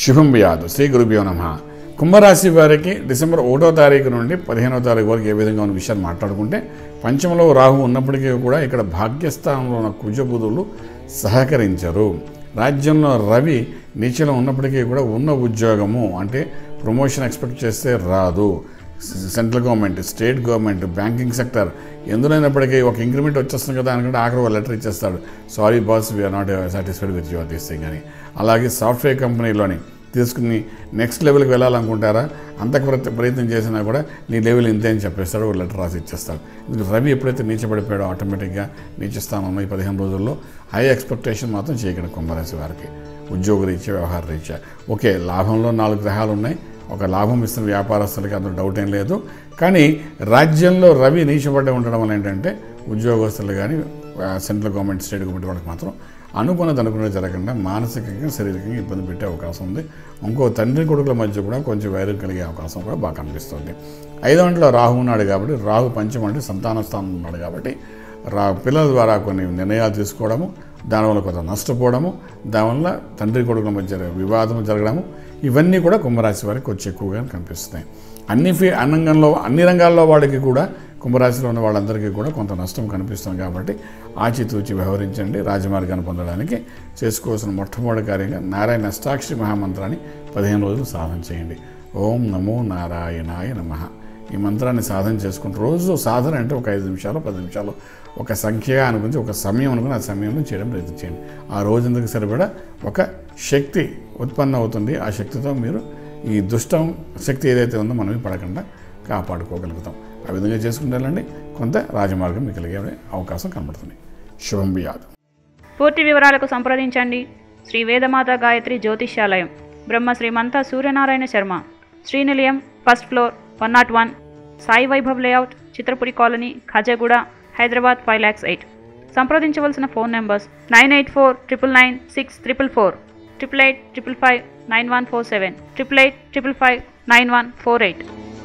శుభం వ్యాధు శ్రీ గురుభ్యో నమ కుంభరాశి వారికి డిసెంబర్ ఒకటో తారీఖు నుండి పదిహేనో తారీఖు వరకు ఏ విధంగా ఉన్న విషయాలు మాట్లాడుకుంటే పంచమలో రాహు ఉన్నప్పటికీ కూడా ఇక్కడ భాగ్యస్థానంలో ఉన్న కుజబుధులు సహకరించరు రాజ్యంలో రవి నీచలో ఉన్నప్పటికీ కూడా ఉన్న ఉద్యోగము అంటే ప్రమోషన్ ఎక్స్పెక్ట్ చేస్తే రాదు central government state government banking sector ఎందులోనప్పటికీ ఒక ఇంక్రిమెంట్ వచ్చేస్తుంది కదా అనుకుంటే ఆఖరి ఒక లెటర్ ఇచ్చేస్తాడు sorry boss we are not satisfied with your this thing అని అలాగే సాఫ్ట్వేర్ కంపెనీలోని తీసుకుని నెక్స్ట్ లెవెల్కి వెళ్ళాలనుకుంటారా అంత ప్రయత్- ప్రయత్నం చేసినా కూడా నీ లెవెల్ ఇంతే అని చెప్పేస్తాడు ఒక లెటర్ రాసి ఇచ్చేస్తాడు ఇది రవి ఎప్పుడైతే నీచబడిపోయాడో ఆటోమేటిక్గా నీచస్థానంలో ఈ పదిహేను రోజుల్లో హై ఎక్స్పెక్టేషన్ మాత్రం చేయకండి కుంభరాశి వారికి ఉద్యోగ రీత్యా వ్యవహార రీత్యా ఓకే లాభంలో నాలుగు గ్రహాలు ఉన్నాయి ఒక లాభం ఇస్తున్న వ్యాపారస్తులకి అందులో డౌట్ ఏం లేదు కానీ రాజ్యంలో రవి నీచబడి ఉండడం వల్ల ఏంటంటే ఉద్యోగస్తులు కానీ ఆ, సెంట్రల్ గవర్నమెంట్ స్టేట్ గవర్నమెంట్ వాళ్ళకి మాత్రం అనుకున్నది అనుకున్నది జరగకుండా మానసికంగా శారీరకంగా ఇబ్బంది పెట్టే అవకాశం ఉంది ఇంకో తండ్రి కొడుకుల మధ్య కూడా కొంచెం వైరం కలిగే అవకాశం కూడా బాగా కనిపిస్తుంది ఐదో ఇంట్లో రాహు ఉన్నాడు కాబట్టి రాహు పంచం అంటే సంతాన స్థానం ఉన్నాడు కాబట్టి రా పిల్లల ద్వారా కొన్ని నిర్ణయాలు తీసుకోవడము దానివల్ల కొంత నష్టపోవడము దానివల్ల తండ్రి కొడుకుల మధ్య వివాదం జరగడము ఇవన్నీ కూడా కుంభరాశి వారికి కొంచెం ఎక్కువగా కనిపిస్తున్నాయి అన్ని ఫీ అన్ని రంగంలో అన్ని రంగాల్లో వాళ్ళకి కూడా కుంభరాశిలో ఉన్న వాళ్ళందరికీ కూడా కొంత నష్టం కనిపిస్తుంది కాబట్టి ఆచితూచి వ్యవహరించండి రాజమార్గాన్ని పొందడానికి చేసుకోవాల్సిన మొట్టమొదటి కార్యంగా నారాయణ అష్టాక్షరి మహామంత్రాన్ని పదిహేను రోజులు సాధన చేయండి ఓం నమో నారాయణాయ నమః ఈ మంత్రాన్ని సాధన చేసుకుంటూ రోజు సాధన అంటే ఒక ఐదు నిమిషాలు పది నిమిషాలు ఒక సంఖ్యగా అనుకుని ఒక సమయం అనుకుని ఆ సమయంలో చేయడం ప్రయత్నం చేయండి ఆ రోజుందుకు సరిపడా ఒక శక్తి ఉత్పన్నం అవుతుంది ఆ శక్తితో మీరు ఈ దుష్టం శక్తి ఏదైతే ఉందో మనం పడకుండా కాపాడుకోగలుగుతాం ఆ విధంగా చేసుకుంటానండి కొంత రాజమార్గం మీకు కలిగే అవకాశం కనబడుతుంది శుభం బియాదు పూర్తి వివరాలకు సంప్రదించండి Shri Vedamata Gayatri Jyotishyalayam Brahma Shrimanta Suryanarayana Sharma Srinilayam first floor one nought one Sai Vaibhav layout Chitrapuri colony Khajaguda Hyderabad five lakhs eight సంప్రదించవలసిన phone numbers nine eight four triple nine six triple four triple eight triple five nine one four seven triple eight triple five nine one four eight